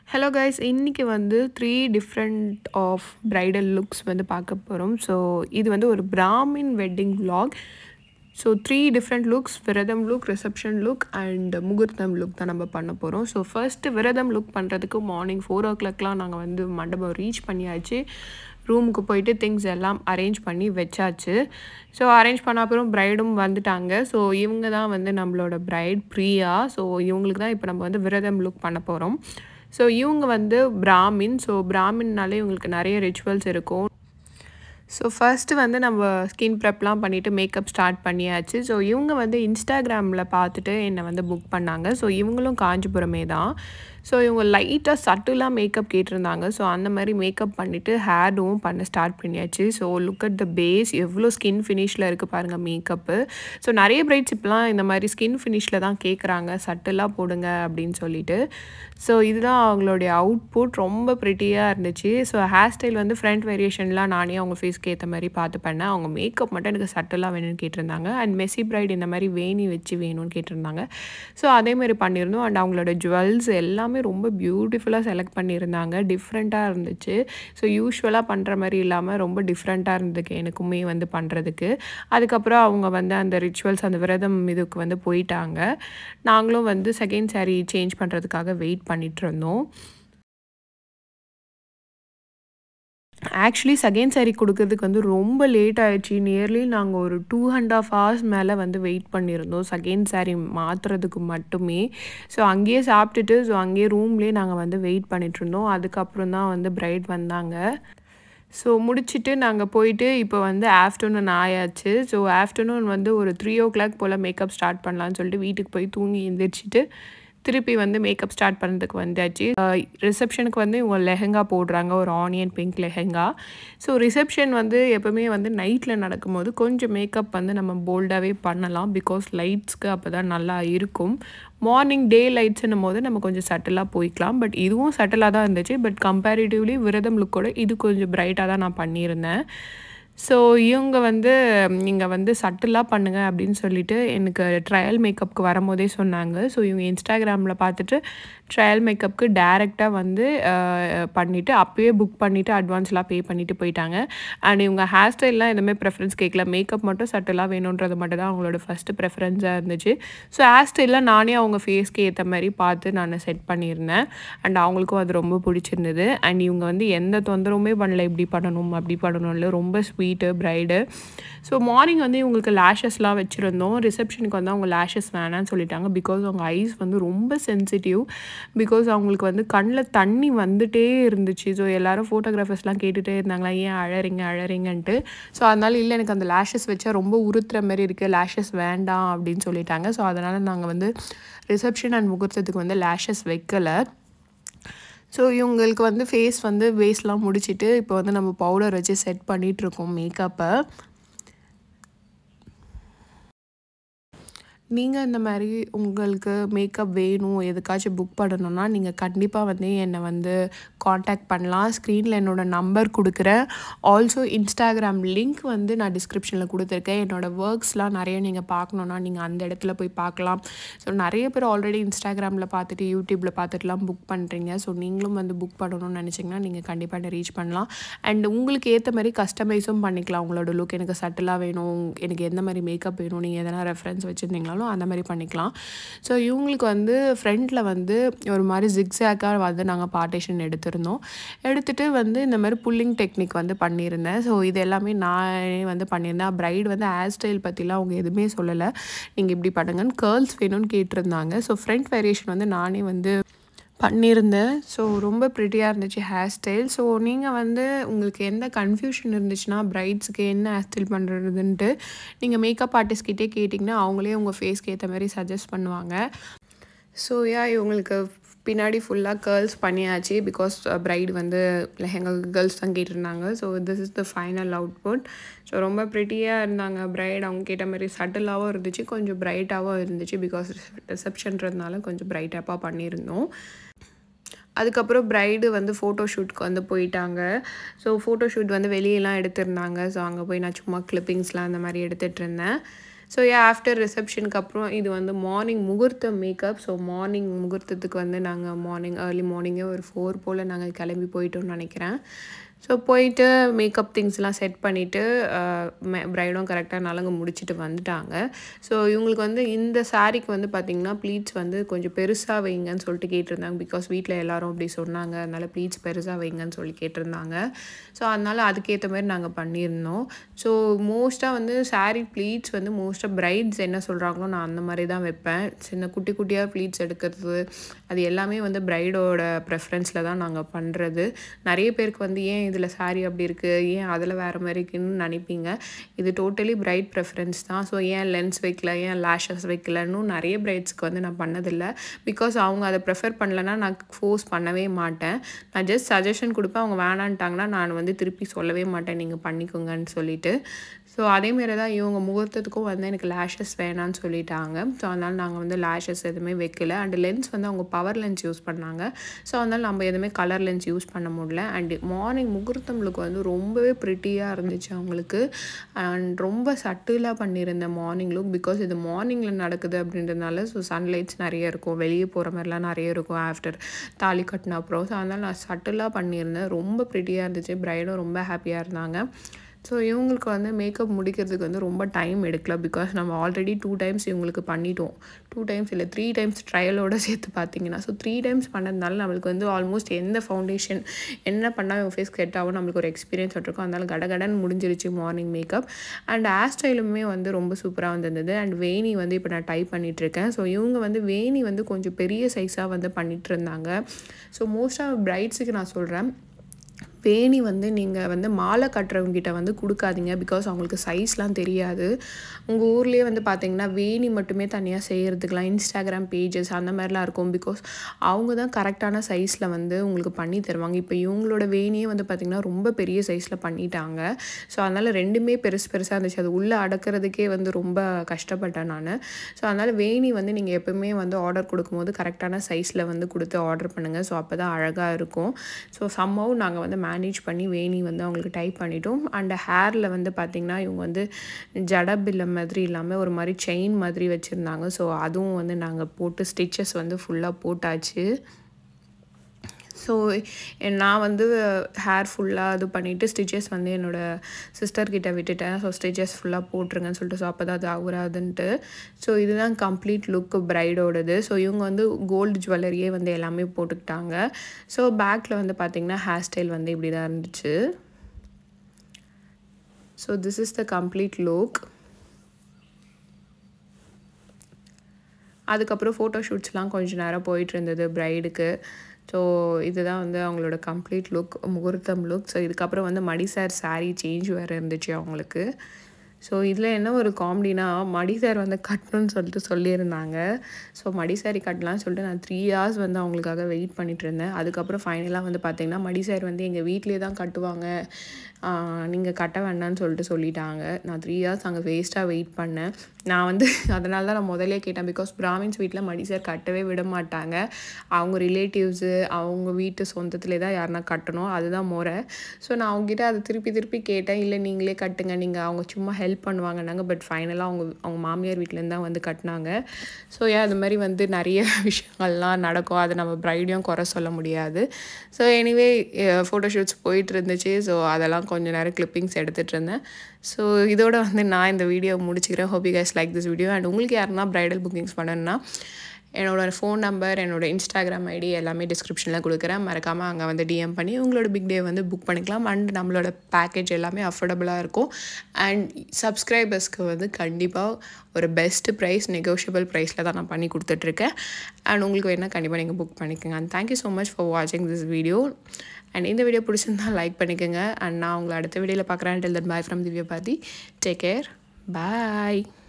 hello guys இன்றைக்கி வந்து three different of bridal looks வந்து பார்க்க போகிறோம் ஸோ இது வந்து ஒரு Brahmin wedding vlog so three different looks விரதம் லுக் ரிசப்ஷன் லுக் அண்ட் முகூர்த்தம் லுக் தான் நம்ம பண்ண போகிறோம் ஸோ ஃபர்ஸ்ட்டு விரதம் லுக் பண்ணுறதுக்கு மார்னிங் ஃபோர் ஓ கிளாக்லாம் நாங்கள் வந்து மண்டபம் ரீச் பண்ணியாச்சு ரூமுக்கு போயிட்டு திங்ஸ் எல்லாம் அரேஞ்ச் பண்ணி வச்சாச்சு ஸோ அரேஞ்ச் பண்ண அப்புறம் ப்ரைடும் வந்துட்டாங்க ஸோ இவங்க தான் வந்து நம்மளோட ப்ரைட் பிரியா ஸோ இவங்களுக்கு தான் இப்போ நம்ம வந்து விரதம் லுக் பண்ண போகிறோம் ஸோ இவங்க வந்து பிராமின் ஸோ பிராமின்னாலே இவங்களுக்கு நிறைய ரிச்சுவல்ஸ் இருக்கும் ஸோ ஃபர்ஸ்ட்டு வந்து நம்ம ஸ்கின் ப்ரெப்லாம் பண்ணிவிட்டு மேக்கப் ஸ்டார்ட் பண்ணியாச்சு ஸோ இவங்க வந்து இன்ஸ்டாகிராமில் பார்த்துட்டு என்னை வந்து புக் பண்ணாங்க ஸோ இவங்களும் காஞ்சிபுரமே தான் ஸோ இவங்க லைட்டாக சட்டுலாக மேக்கப் கேட்டிருந்தாங்க ஸோ அந்த மாதிரி மேக்கப் பண்ணிவிட்டு ஹேர்டும் பண்ண ஸ்டார்ட் பண்ணியாச்சு so look at the face எவ்வளோ ஸ்கின் ஃபினிஷில் இருக்குது பாருங்கள் மேக்கப்பு ஸோ நிறைய பிரைட்ஸ் இப்போலாம் இந்த மாதிரி ஸ்கின் ஃபினிஷில் தான் கேட்குறாங்க சட்டுலாக போடுங்க அப்படின்னு சொல்லிட்டு ஸோ இதுதான் அவங்களுடைய அவுட்புட் ரொம்ப ப்ரிட்டியாக இருந்துச்சு ஸோ ஹேர் ஸ்டைல் வந்து ஃப்ரண்ட் வேரியேஷன்லாம் நானே அவங்க ஃபேஸ்க்கு ஏற்ற மாதிரி பார்த்து பண்ணேன் அவங்க மேக்கப் மட்டும் எனக்கு சட்டலாக வேணும்னு கேட்டிருந்தாங்க அண்ட் மெஸ்ஸி பிரைட் இந்த மாதிரி வேணி வச்சு வேணும்னு கேட்டிருந்தாங்க ஸோ அதே மாதிரி பண்ணியிருந்தோம் அண்ட் அவங்களோட ஜுவல்ஸ் எல்லாமே ரொம்ப பியூட்டிஃபுல்லாக செலக்ட் பண்ணியிருந்தாங்க டிஃப்ரெண்ட்டாக இருந்துச்சு ஸோ யூஸ்வலாக பண்ணுற மாதிரி இல்லாமல் ரொம்ப டிஃப்ரெண்ட்டாக இருந்ததுக்கு எனக்குமே வந்து பண்ணுறதுக்கு அதுக்கப்புறம் அவங்க வந்து அந்த ரிச்சுவல்ஸ் அந்த விரதம் இதுக்கு வந்து போயிட்டாங்க நாங்களும் வந்து செகண்ட் சாரீ சேஞ்ச் பண்ணுறதுக்காக வெயிட் பண்ணிட்டு இருந்தோம் ஆக்சுவலி செகண்ட் சாரீ கொடுக்கறதுக்கு வந்து ரொம்ப லேட் ஆயிடுச்சு நியர்லி நாங்கள் ஒரு டூ அண்ட் ஆஃப் ஹவர்ஸ் மேலே வந்து வெயிட் பண்ணியிருந்தோம் செகண்ட் சாரீ மாற்றுறதுக்கு மட்டுமே ஸோ அங்கேயே சாப்பிட்டுட்டு ஸோ அங்கேயே ரூம்லேயே நாங்கள் வந்து வெயிட் பண்ணிட்டு இருந்தோம் அதுக்கப்புறம் தான் வந்து பிரைட் வந்தாங்க ஸோ முடிச்சுட்டு நாங்கள் போயிட்டு இப்போ வந்து ஆஃப்டர்நூன் ஆயாச்சு ஸோ ஆஃப்டர்நூன் வந்து ஒரு த்ரீ ஓ கிளாக் போல் மேக்கப் ஸ்டார்ட் பண்ணலான்னு சொல்லிட்டு வீட்டுக்கு போய் தூங்கி எழுந்திரிச்சிட்டு திருப்பி வந்து மேக்கப் ஸ்டார்ட் பண்ணுறதுக்கு வந்தாச்சு ரிசப்ஷனுக்கு வந்து இவங்க லெஹெங்கா போடுறாங்க ஒரு onion pink lehenga so reception வந்து எப்போவுமே வந்து நைட்டில் நடக்கும்போது கொஞ்சம் மேக்கப் வந்து நம்ம போல்டாகவே பண்ணலாம் பிகாஸ் லைட்ஸ்க்கு அப்போ தான் நல்லா இருக்கும் மார்னிங் டே லைட்ஸ்ன்னும் போது நம்ம கொஞ்சம் சட்டிலாக போய்க்கலாம் பட் இதுவும் சட்டிலாக தான் இருந்துச்சு பட் கம்பேரிட்டிவ்லி விரதம் லுக்கோட இது கொஞ்சம் பிரைட்டாக தான் நான் பண்ணியிருந்தேன் ஸோ இவங்க வந்து நீங்கள் வந்து சட்டிலாக பண்ணுங்கள் அப்படின்னு சொல்லிட்டு எனக்கு ட்ரையல் மேக்கப்புக்கு வரும்போதே சொன்னாங்க ஸோ இவங்க இன்ஸ்டாகிராமில் பார்த்துட்டு ட்ரையல் மேக்கப்புக்கு டேரெக்டாக வந்து பண்ணிவிட்டு அப்போயே புக் பண்ணிவிட்டு அட்வான்ஸ்லாம் பே பண்ணிவிட்டு போயிட்டாங்க அண்ட் இவங்க ஹேர் ஸ்டைல்லாம் எதுவுமே ப்ரெஃபரன்ஸ் கேட்கல மேக்கப் மட்டும் சட்டிலாக வேணுன்றது மட்டும் தான் அவங்களோட ஃபஸ்ட்டு ப்ரெஃபரன்ஸாக இருந்துச்சு ஸோ ஹேர் ஸ்டைல்லாம் நானே அவங்க ஃபேஸ்க்கு ஏற்ற மாதிரி பார்த்து நான் செட் பண்ணியிருந்தேன் அண்ட் அவங்களுக்கும் அது ரொம்ப பிடிச்சிருந்தது அண்ட் இவங்க வந்து எந்த தொந்தரவுமே பண்ணல இப்படி பண்ணணும் அப்படி பண்ணணும்ல ரொம்ப ஸ்வீட்டு ப்ரைடு ஸோ மார்னிங் வந்து இவங்களுக்கு லேஷஸ்லாம் வச்சுருந்தோம் ரிசப்ஷனுக்கு வந்து அவங்க லேஷஸ் வேணான்னு சொல்லிட்டாங்க பிகாஸ் அவங்க ஐஸ் வந்து ரொம்ப சென்சிட்டிவ் பிகாஸ் அவங்களுக்கு வந்து கண்ணில் தண்ணி வந்துட்டே இருந்துச்சு ஸோ எல்லோரும் ஃபோட்டோகிராஃபர்ஸ்லாம் கேட்டுகிட்டே இருந்தாங்களா ஏன் அழறிங்க அழறிங்கன்ட்டு ஸோ அதனால் இல்லை எனக்கு அந்த லேஷஸ் வச்சா ரொம்ப உறுத்துற மாதிரி இருக்குது லேஷஸ் வேண்டாம் அப்படின்னு சொல்லிட்டாங்க ஸோ அதனால் நாங்கள் வந்து ரிசப்ஷன் அண்ட் முகூர்த்தத்துக்கு வந்து லேஷஸ் வைக்கலை ஸோ இவங்களுக்கு வந்து ஃபேஸ் வந்து பேஸ்லாம் முடிச்சுட்டு இப்போ வந்து நம்ம பவுடர் வச்சு செட் பண்ணிகிட்ருக்கோம் மேக்கப்பை நீங்கள் இந்த மாதிரி உங்களுக்கு மேக்கப் வேணும் எதுக்காச்சும் புக் பண்ணணுன்னா நீங்கள் கண்டிப்பாக வந்து என்னை வந்து காண்டாக்ட் பண்ணலாம் ஸ்க்ரீனில் என்னோடய நம்பர் கொடுக்குறேன் ஆல்சோ இன்ஸ்டாகிராம் லிங்க் வந்து நான் டிஸ்கிரிப்ஷனில் கொடுத்துருக்கேன் என்னோடய ஒர்க்ஸ்லாம் நிறைய நீங்கள் பார்க்கணுன்னா நீங்கள் அந்த இடத்துல போய் பார்க்கலாம் ஸோ நிறைய பேர் ஆல்ரெடி இன்ஸ்டாகிராமில் பார்த்துட்டு யூடியூப்பில் பார்த்துட்டுலாம் புக் பண்ணுறீங்க ஸோ நீங்களும் வந்து புக் பண்ணணும்னு நினச்சிங்கன்னா நீங்கள் கண்டிப்பாக என்ன ரீச் பண்ணலாம் அண்ட் உங்களுக்கு ஏற்ற மாதிரி கஸ்டமைஸும் பண்ணிக்கலாம் உங்களோட லுக் எனக்கு சட்டிலாக வேணும் எனக்கு எந்த மாதிரி மேக்கப் வேணும் நீங்கள் எதனா ரெஃபரன்ஸ் வச்சுருந்தீங்களா பண்ணாலும் அந்த மாதிரி பண்ணிக்கலாம் ஸோ இவங்களுக்கு வந்து ஃப்ரண்ட்டில் வந்து ஒரு மாதிரி ஜிக்ஸாக்காக வந்து நாங்கள் பார்ட்டேஷன் எடுத்திருந்தோம் எடுத்துகிட்டு வந்து இந்த மாதிரி புல்லிங் டெக்னிக் வந்து பண்ணியிருந்தேன் ஸோ இது எல்லாமே நானே வந்து பண்ணியிருந்தேன் ப்ரைட் வந்து ஹேர் ஸ்டைல் பற்றிலாம் அவங்க எதுவுமே சொல்லலை நீங்கள் இப்படி பண்ணுங்கன்னு கேர்ள்ஸ் வேணும்னு கேட்டிருந்தாங்க ஸோ ஃப்ரண்ட் வேரியேஷன் வந்து நானே வந்து பண்ணியிருந்தேன் ஸோ ரொம்ப ப்ரிட்டியாக இருந்துச்சு ஹேர் ஸ்டைல் ஸோ நீங்கள் வந்து உங்களுக்கு எந்த கன்ஃபியூஷன் இருந்துச்சுன்னா ப்ரைட்ஸுக்கு என்ன ஹேர் ஸ்டைல் பண்ணுறதுன்ட்டு நீங்கள் மேக்கப் ஆர்டிஸ்ட்கிட்டே கேட்டிங்கன்னா அவங்களே உங்கள் ஃபேஸ்க்கு ஏற்ற மாதிரி சஜஸ்ட் பண்ணுவாங்க ஸோ யா இவங்களுக்கு பின்னாடி ஃபுல்லாக கேர்ள்ஸ் பண்ணியாச்சு பிகாஸ் ப்ரைட் வந்து லெஹங்கா கேர்ள்ஸ் தான் கேட்டிருந்தாங்க so this is the final output so ரொம்ப ப்ரிட்டியாக இருந்தாங்க ப்ரைட் அவங்க கேட்ட மாதிரி சட்டிலாகவும் இருந்துச்சு கொஞ்சம் ப்ரைட்டாகவும் இருந்துச்சு பிகாஸ் ரிசப்ஷன்றதுனால கொஞ்சம் ப்ரைட்டப்பாக பண்ணியிருந்தோம் அதுக்கப்புறம் ப்ரைடு வந்து ஃபோட்டோ ஷூட்க்கு வந்து போயிட்டாங்க ஸோ ஃபோட்டோ ஷூட் வந்து வெளியெல்லாம் எடுத்திருந்தாங்க ஸோ அங்கே போய் நான் சும்மா கிளிப்பிங்ஸ்லாம் அந்த மாதிரி எடுத்துகிட்டு இருந்தேன் ஸோ ஏ ஆஃப்டர் ரிசப்ஷனுக்கு அப்புறம் இது வந்து மார்னிங் முகூர்த்த மேக்கப் ஸோ மார்னிங் முகூர்த்தத்துக்கு வந்து நாங்கள் மார்னிங் ஏர்லி மார்னிங்கே ஒரு ஃபோர் போல் நாங்கள் கிளம்பி போயிட்டோம்னு நினைக்கிறேன் ஸோ போயிட்டு மேக்கப் திங்ஸ்லாம் செட் பண்ணிவிட்டு ப்ரைடும் கரெக்டாக நலங்கு முடிச்சுட்டு வந்துட்டாங்க ஸோ இவங்களுக்கு வந்து இந்த சாரீக்கு வந்து பார்த்திங்கன்னா ப்ளீட்ஸ் வந்து கொஞ்சம் பெருசாக வைங்கன்னு சொல்லிட்டு கேட்டிருந்தாங்க பிகாஸ் வீட்டில் எல்லாரும் அப்படி சொன்னாங்க அதனால் ப்ளீட்ஸ் பெருசாக வைங்கன்னு சொல்லி கேட்டிருந்தாங்க ஸோ அதனால் அதுக்கேற்ற மாதிரி நாங்கள் பண்ணியிருந்தோம் ஸோ மோஸ்ட்டாக வந்து சாரீ ப்ளீட்ஸ் வந்து மோஸ்ட்டாக பிரைட்ஸ் என்ன சொல்கிறாங்களோ நான் அந்த மாதிரி தான் வைப்பேன் சின்ன குட்டி குட்டியாக ப்ளீட்ஸ் எடுக்கிறது அது எல்லாமே வந்து பிரைடோட ப்ரெஃபரன்ஸில் தான் நாங்கள் பண்ணுறது நிறைய பேருக்கு வந்து ஏன் இதில் சாரீ அப்படி இருக்குது ஏன் அதில் வேறு மாதிரி இருக்குன்னு நினைப்பீங்க இது டோட்டலி பிரைட் ப்ரெஃபரன்ஸ் தான் ஸோ ஏன் லென்ஸ் வைக்கல ஏன் லேஷஸ் வைக்கலன்னு நிறைய பிரைட்ஸ்க்கு வந்து நான் பண்ணதில்லை பிகாஸ் அவங்க அதை ப்ரெஃபர் பண்ணலன்னா நான் ஃபோர்ஸ் பண்ணவே மாட்டேன் நான் ஜஸ்ட் சஜஷன் கொடுப்பேன் அவங்க வேணான்ட்டாங்கன்னா நான் வந்து திருப்பி சொல்லவே மாட்டேன் நீங்கள் பண்ணிக்கோங்கன்னு சொல்லிட்டு ஸோ அதேமாரி தான் இவங்க முகூர்த்தத்துக்கும் வந்து எனக்கு லேஷஸ் வேணான்னு சொல்லிட்டாங்க ஸோ அதனால் நாங்கள் வந்து லேஷஸ் எதுவுமே வைக்கல அண்ட் லென்ஸ் வந்து அவங்க பவர் லென்ஸ் யூஸ் பண்ணாங்க ஸோ அதனால் நம்ம எதுவுமே கலர் லென்ஸ் யூஸ் பண்ண முடியல அண்ட் மார்னிங் முகூர்த்தம் லுக் வந்து ரொம்பவே ப்ரிட்டியாக இருந்துச்சு அவங்களுக்கு அண்ட் ரொம்ப சட்டிலாக பண்ணியிருந்தேன் மார்னிங் லுக் பிகாஸ் இது மார்னிங்கில் நடக்குது அப்படின்றதுனால ஸோ சன்லைட்ஸ் நிறைய இருக்கும் வெளியே போகிற மாதிரிலாம் நிறைய இருக்கும் ஆஃப்டர் தாலி கட்டின அப்புறம் ஸோ அதனால் நான் சட்டிலாக பண்ணியிருந்தேன் ரொம்ப ப்ரிட்டியாக இருந்துச்சு ப்ரைடும் ரொம்ப ஹாப்பியாக இருந்தாங்க ஸோ இவங்களுக்கு வந்து மேக்கப் முடிக்கிறதுக்கு வந்து ரொம்ப டைம் எடுக்கல பிகாஸ் நம்ம ஆல்ரெடி டூ டைம்ஸ் இவங்களுக்கு பண்ணிட்டோம் டூ டைம்ஸ் இல்லை த்ரீ டைம்ஸ் ட்ரையலோடு சேர்த்து பார்த்தீங்கன்னா ஸோ த்ரீ டைம்ஸ் பண்ணதுனால நம்மளுக்கு வந்து ஆல்மோஸ்ட் எந்த ஃபவுண்டேஷன் என்ன பண்ணால் இவங்க ஃபேஸ் செட் ஆகும் நம்மளுக்கு ஒரு எக்ஸ்பீரியன்ஸ் இருக்கும் அதனால கடகடன் முடிஞ்சிருச்சு மார்னிங் மேக்கப் அண்ட் ஹேர் ஸ்டைலுமே வந்து ரொம்ப சூப்பராக வந்திருந்தது அண்ட் வேணி வந்து இப்போ நான் டைப் பண்ணிகிட்ருக்கேன் ஸோ இவங்க வந்து வேணி வந்து கொஞ்சம் பெரிய சைஸாக வந்து பண்ணிகிட்டு இருந்தாங்க ஸோ மோஸ்ட்டாக பிரைட்ஸுக்கு நான் சொல்கிறேன் வேணி வந்து நீங்கள் வந்து மாலை கட்டுறவங்ககிட்ட வந்து கொடுக்காதீங்க பிகாஸ் அவங்களுக்கு சைஸ்லாம் தெரியாது உங்கள் ஊர்லேயே வந்து பார்த்தீங்கன்னா வேணி மட்டுமே தனியாக செய்கிறதுக்கெலாம் இன்ஸ்டாகிராம் பேஜஸ் அந்த மாதிரிலாம் இருக்கும் பிகாஸ் அவங்க தான் கரெக்டான சைஸில் வந்து உங்களுக்கு பண்ணி தருவாங்க இப்போ இவங்களோட வேணியே வந்து பார்த்திங்கன்னா ரொம்ப பெரிய சைஸில் பண்ணிட்டாங்க ஸோ அதனால் ரெண்டுமே பெருசு பெருசாக இருந்துச்சு அது உள்ளே அடக்கிறதுக்கே வந்து ரொம்ப கஷ்டப்பட்டேன் நான் ஸோ அதனால் வேணி வந்து நீங்கள் எப்போவுமே வந்து ஆர்டர் கொடுக்கும்போது கரெக்டான சைஸில் வந்து கொடுத்து ஆர்டர் பண்ணுங்கள் ஸோ அப்போ தான் அழகாக இருக்கும் ஸோ சம்மவ் நாங்கள் வந்து மேனேஜ் பண்ணி வேணி வந்து அவங்களுக்கு டைப் பண்ணிட்டோம் அண்ட் ஹேரில் வந்து பார்த்திங்கன்னா இவங்க வந்து ஜடபில்லை மாதிரி இல்லாமல் ஒரு மாதிரி செயின் மாதிரி வச்சுருந்தாங்க ஸோ அதுவும் வந்து நாங்கள் போட்டு ஸ்டிச்சஸ் வந்து ஃபுல்லாக போட்டாச்சு ஸோ நான் வந்து ஹேர் ஃபுல்லாக இது பண்ணிவிட்டு ஸ்டிச்சஸ் வந்து என்னோடய சிஸ்டர்கிட்ட விட்டுட்டேன் ஸோ ஸ்டிச்சஸ் ஃபுல்லாக போட்டுருங்கன்னு சொல்லிட்டு ஸோ அப்போ தான் அது ஆகுறாதுன்ட்டு ஸோ இதுதான் கம்ப்ளீட் லுக் ப்ரைடோடது ஸோ இவங்க வந்து கோல்டு ஜுவல்லரியே வந்து எல்லாமே போட்டுக்கிட்டாங்க ஸோ பேக்கில் வந்து பார்த்திங்கன்னா ஹேர் ஸ்டைல் வந்து இப்படி தான் இருந்துச்சு so this is the complete look அதுக்கப்புறம் ஃபோட்டோ ஷூட்ஸ்லாம் கொஞ்சம் நேரம் போயிட்டு இருந்தது ப்ரைடுக்கு ஸோ இதுதான் வந்து அவங்களோட கம்ப்ளீட் லுக் முகூர்த்தம் லுக் ஸோ இதுக்கப்புறம் வந்து மடி சார் சாரீ சேஞ்ச் வேறு இருந்துச்சு அவங்களுக்கு ஸோ இதில் என்ன ஒரு காமெடினா மடி சார் வந்து கட்டணும்னு சொல்லிட்டு சொல்லியிருந்தாங்க ஸோ மடி சாரி கட்டலாம்னு சொல்லிட்டு நான் த்ரீ ஹவர்ஸ் வந்து அவங்களுக்காக வெயிட் பண்ணிட்டு இருந்தேன் அதுக்கப்புறம் ஃபைனலாக வந்து பார்த்திங்கன்னா மடி சார் வந்து எங்கள் வீட்லேயே தான் கட்டுவாங்க நீங்கள் கட்ட வேண்டாம்னு சொல்லிட்டு சொல்லிட்டாங்க நான் த்ரீ ஹவர்ஸ் அங்கே வேஸ்ட்டாக வெயிட் பண்ணேன் நான் வந்து அதனால தான் நான் முதலே கேட்டேன் பிகாஸ் பிராமின்ஸ் வீட்டில் மடி சார் கட்டவே விட மாட்டாங்க அவங்க ரிலேட்டிவ்ஸு அவங்க வீட்டு சொந்தத்துலேயே தான் யாருனா கட்டணும் அதுதான் முறை ஸோ நான் அவங்ககிட்ட அதை திருப்பி திருப்பி கேட்டேன் இல்லை நீங்களே கட்டுங்க நீங்கள் அவங்க சும்மா ஹெல்ப் பண்ணுவாங்கன்னாங்க பட் ஃபைனலாக அவங்க அவங்க மாமியார் வீட்டிலேருந்து தான் வந்து கட்டினாங்க ஸோ ஏன் அது மாதிரி வந்து நிறைய விஷயங்கள்லாம் நடக்கும் அதை நம்ம ப்ரைடையும் குறை சொல்ல முடியாது ஸோ எனிவே ஃபோட்டோஷூட்ஸ் போயிட்டு இருந்துச்சு ஸோ அதெல்லாம் கொஞ்சம் நேரம் கிளிப்பிங்ஸ் எடுத்துகிட்டு இருந்தேன் ஸோ இதோட வந்து நான் இந்த வீடியோ முடிச்சுக்கிறேன் hope you guys like this video and உங்களுக்கு யாருன்னா ப்ரைடல் புக்கிங்ஸ் பண்ணணும்னா என்னோடய ஃபோன் நம்பர் என்னோடய இன்ஸ்டாகிராம் ஐடி எல்லாமே டிஸ்கிரிப்ஷனில் கொடுக்குறேன் மறக்காமல் அங்கே வந்து டிஎம் பண்ணி உங்களோட பிக் டே வந்து புக் பண்ணிக்கலாம் அண்ட் நம்மளோட பேக்கேஜ் எல்லாமே அஃபோர்டபுளாக இருக்கும் அண்ட் சப்ஸ்கிரைபர்ஸ்க்கு வந்து கண்டிப்பாக ஒரு பெஸ்ட் ப்ரைஸ் நெகோஷியபிள் ப்ரைஸில் தான் நான் பண்ணி கொடுத்துட்ருக்கேன் அண்ட் உங்களுக்கு வேணால் கண்டிப்பாக நீங்கள் புக் பண்ணிக்கோங்க and thank you so much for வாட்சிங் திஸ் வீடியோ அண்ட் இந்த வீடியோ பிடிச்சிருந்தா லைக் பண்ணிக்கோங்க அண்ட் நான் உங்களை அடுத்த வீடியோவில் பார்க்குறேன் till that bye from Divya பாதி டேக் கேர் பாய்